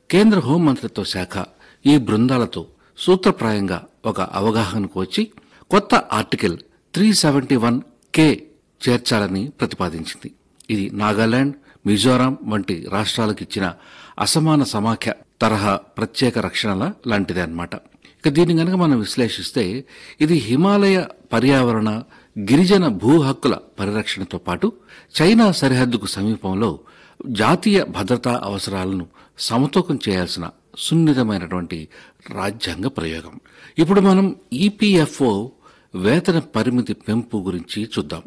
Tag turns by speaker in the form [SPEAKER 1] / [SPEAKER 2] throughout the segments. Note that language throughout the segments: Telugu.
[SPEAKER 1] కేంద్ర హోంమంత్రిత్వ శాఖ ఈ బృందాలతో సూత్రప్రాయంగా ఒక అవగాహనకు వచ్చి కొత్త article three seventy one K చేర్చాలని ప్రతిపాదించింది ఇది నాగాలాండ్ మిజోరాం వంటి రాష్ట్రాలకు ఇచ్చిన అసమాన సమాఖ్య తరహా ప్రత్యేక రక్షణల లాంటిదే అన్నమాట ఇక దీన్ని గనక మనం విశ్లేషిస్తే ఇది హిమాలయ పర్యావరణ గిరిజన భూ హక్కుల పరిరక్షణతో పాటు చైనా సరిహద్దుకు సమీపంలో జాతీయ భద్రతా అవసరాలను సమతూకం చేయాల్సిన సున్నితమైనటువంటి రాజ్యాంగ ప్రయోగం ఇప్పుడు మనం ఈపీఎఫ్ఓ వేతన పరిమితి పెంపు గురించి చూద్దాం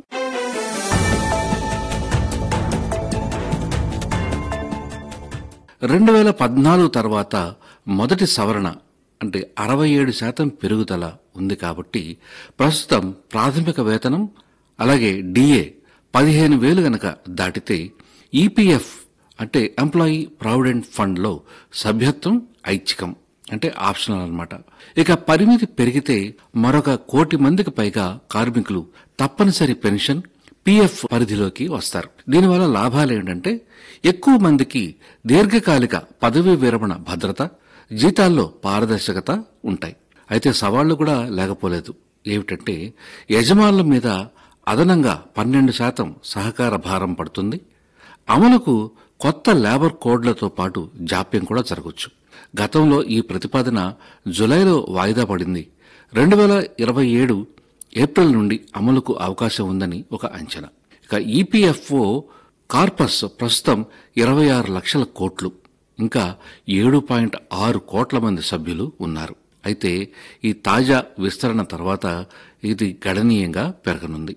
[SPEAKER 1] రెండు వేల పద్నాలుగు తర్వాత మొదటి సవరణ అంటే అరవై ఏడు శాతం పెరుగుదల ఉంది కాబట్టి ప్రస్తుతం ప్రాథమిక వేతనం అలాగే డిఏ పదిహేను వేలు గనక దాటితే ఈపీఎఫ్ అంటే ఎంప్లాయీ ప్రావిడెంట్ ఫండ్లో సభ్యత్వం ఐచ్ఛికం అంటే ఆప్షనల్ అన్నమాట ఇక పరిమితి పెరిగితే మరొక కోటి మందికి పైగా కార్మికులు తప్పనిసరి పెన్షన్ పీఎఫ్ పరిధిలోకి వస్తారు దీనివల్ల లాభాలు ఏంటంటే ఎక్కువ మందికి దీర్ఘకాలిక పదవీ విరమణ భద్రత జీతాల్లో పారదర్శకత ఉంటాయి అయితే సవాళ్లు కూడా లేకపోలేదు ఏమిటంటే యజమానుల మీద అదనంగా పన్నెండు శాతం సహకార భారం పడుతుంది అమలుకు కొత్త లేబర్ కోడ్లతో పాటు జాప్యం కూడా జరగవచ్చు గతంలో ఈ ప్రతిపాదన జులైలో వాయిదా పడింది రెండు వేల ఇరవై ఏడు ఏప్రిల్ నుండి అమలుకు అవకాశం ఉందని ఒక అంచనా ఇక ఈపీఎఫ్ఓ కార్పస్ ప్రస్తుతం ఇరవై ఆరు లక్షల కోట్లు ఇంకా ఏడు పాయింట్ ఆరు కోట్ల మంది సభ్యులు ఉన్నారు అయితే ఈ తాజా విస్తరణ తర్వాత ఇది గణనీయంగా పెరగనుంది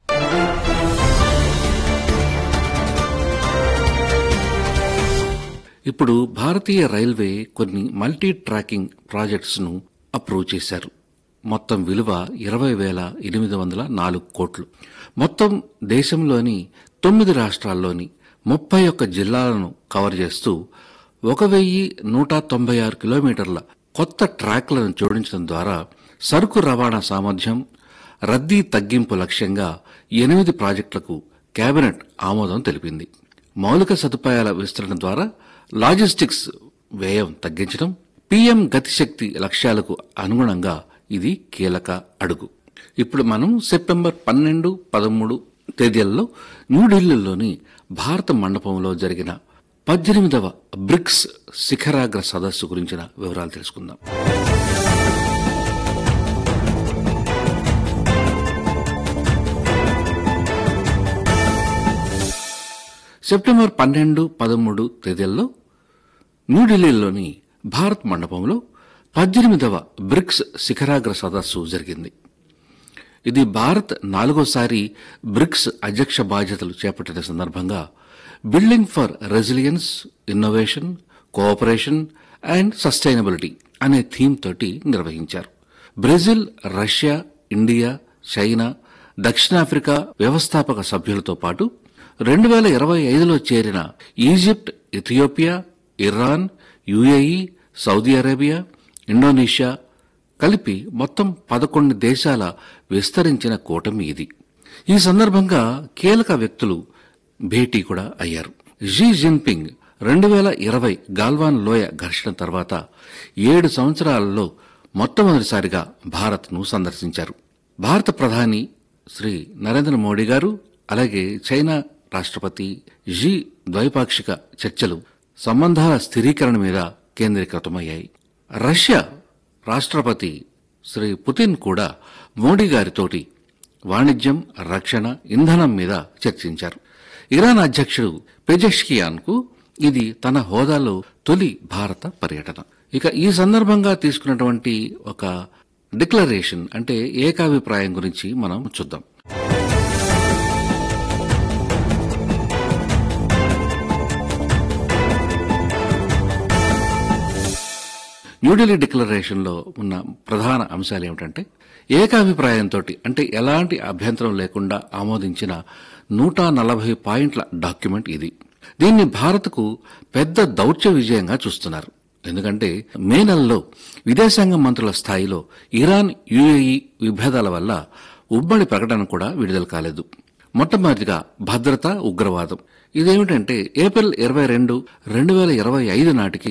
[SPEAKER 1] ఇప్పుడు భారతీయ రైల్వే కొన్ని మల్టీ ట్రాకింగ్ ప్రాజెక్ట్స్ ను అప్రూవ్ చేశారు మొత్తం విలువ ఇరవై వేల ఎనిమిది వందల నాలుగు కోట్లు మొత్తం దేశంలోని తొమ్మిది రాష్ట్రాల్లోని ముప్పై ఒక్క జిల్లాలను కవర్ చేస్తూ ఒక వెయ్యి నూట తొంభై ఆరు కిలోమీటర్ల కొత్త ట్రాక్లను జోడించడం ద్వారా సరుకు రవాణా సామర్థ్యం రద్దీ తగ్గింపు లక్ష్యంగా ఎనిమిది ప్రాజెక్టులకు కేబినెట్ ఆమోదం తెలిపింది మౌలిక సదుపాయాల విస్తరణ ద్వారా లాజిస్టిక్స్ వ్యయం తగ్గించడం పీఎం గతిశక్తి లక్ష్యాలకు అనుగుణంగా ఇది కీలక అడుగు ఇప్పుడు మనం సెప్టెంబర్ పన్నెండు పదమూడు తేదీల్లో న్యూఢిల్లీలోని భారత మండపంలో జరిగిన పద్దెనిమిదవ బ్రిక్స్ శిఖరాగ్ర సదస్సు గురించిన వివరాలు తెలుసుకుందాం సెప్టెంబర్ పన్నెండు పదమూడు తేదీల్లో న్యూఢిల్లీలోని భారత్ మండపంలో పద్దెనిమిదవ బ్రిక్స్ శిఖరాగ్ర సదస్సు జరిగింది ఇది భారత్ నాలుగోసారి బ్రిక్స్ అధ్యక్ష బాధ్యతలు చేపట్టిన సందర్భంగా building for resilience innovation cooperation and sustainability అనే థీమ్ తోటి నిర్వహించారు బ్రెజిల్ రష్యా ఇండియా చైనా దక్షిణాఫ్రికా వ్యవస్థాపక సభ్యులతో పాటు రెండు వేల ఇరవై ఐదులో చేరిన Egypt Ethiopia Iran UAE Saudi Arabia Indonesia కలిపి మొత్తం పదకొండు దేశాల విస్తరించిన కూటమి ఇది ఈ సందర్భంగా కీలక వ్యక్తులు భేటీ కూడా అయ్యారు జీ జిన్పింగ్ రెండు వేల ఇరవై గాల్వాన్ లోయ ఘర్షణ తర్వాత ఏడు సంవత్సరాలలో మొట్టమొదటిసారిగా భారత్ను సందర్శించారు భారత ప్రధాని శ్రీ నరేంద్ర మోడీ గారు అలాగే చైనా రాష్ట్రపతి జీ ద్వైపాక్షిక చర్చలు సంబంధాల స్థిరీకరణ మీద కేంద్రీకృతమయ్యాయి రష్యా రాష్ట్రపతి శ్రీ పుతిన్ కూడా మోడీ గారితోటి వాణిజ్యం రక్షణ ఇంధనం మీద చర్చించారు ఇరాన్ అధ్యక్షుడు పెజెష్కియాన్ కు ఇది తన హోదాలో తొలి భారత పర్యటన ఇక ఈ సందర్భంగా తీసుకున్నటువంటి ఒక డిక్లరేషన్ అంటే ఏకాభిప్రాయం గురించి మనం చూద్దాం న్యూఢిల్లీ డిక్లరేషన్లో ఉన్న ప్రధాన అంశాలు ఏమిటంటే ఏకాభిప్రాయంతో అంటే ఎలాంటి అభ్యంతరం లేకుండా ఆమోదించిన నూట నలభై పాయింట్ల డాక్యుమెంట్ ఇది దీన్ని భారత్కు పెద్ద దౌత్య విజయంగా చూస్తున్నారు ఎందుకంటే మే నెలలో విదేశాంగ మంత్రుల స్థాయిలో ఇరాన్ యుఏఈ విభేదాల వల్ల ఉమ్మడి ప్రకటన కూడా విడుదల కాలేదు మొట్టమొదటిగా భద్రత ఉగ్రవాదం ఇదేమిటంటే ఏప్రిల్ ఇరవై రెండు రెండు వేల ఇరవై ఐదు నాటికి